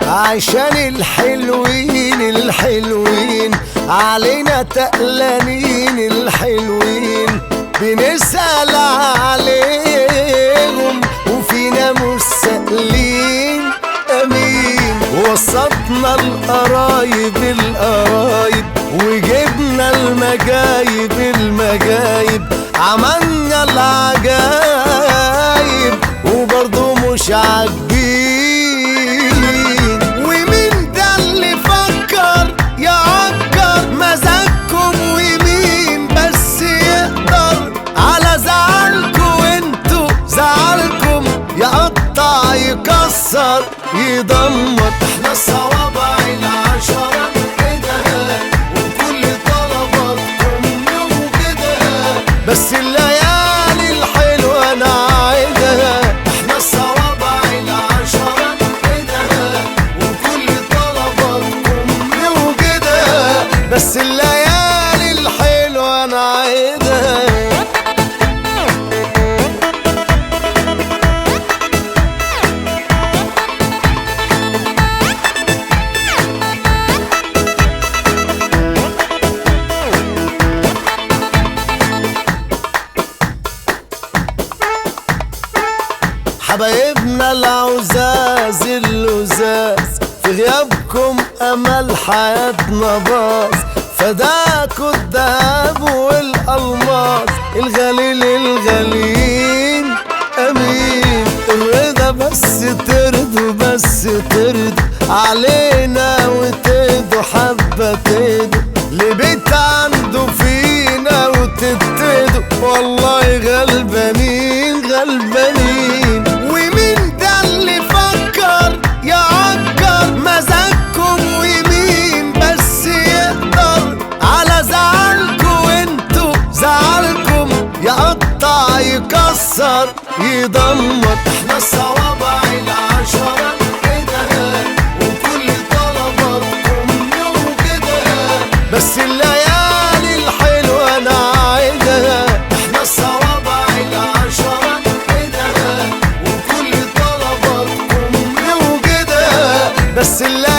عشان الحلوين الحلوين علينا تقلانين الحلوين بنسأل عليهم وفينا مستقلين أمين وسطنا القرايب القرايب وجبنا المجايب المجايب عملنا العجايب وبرضه مش عاجبين ومين ده اللي فكر يعكر مزاجكم ومين بس يقدر على زعلكم انتوا زعلكم يقطع يكسر يدمر احنا الصوابع العشرة كده وكل طلباتكم وكده بس الليالي الحلوة انا عايدها احنا الصوابع العشرة كده وكل طلباتكم وكده بس الليالي الحلوة انا عايدها حبايبنا العزاز اللزاز في غيابكم امل حياتنا باظ فداكوا الذهب والالماس الغالي للغاليين امين الرضا بس ترضوا بس ترضوا علينا وتدوا حبه تدوا لبيت عنده فينا وتبتدوا والله غلبانين غلبانين ومين ده اللي فكر يعكر مزاجكم ومين بس يقدر على زعلكم انتوا زعلكم يقطع يكسر يدمر احنا الصوابع العشرة كده وكل طلباتكم وكده بس الليالي الحلوة انا عايدها احنا الصوابع العشرة كده وكل طلباتكم وكده بس الليالي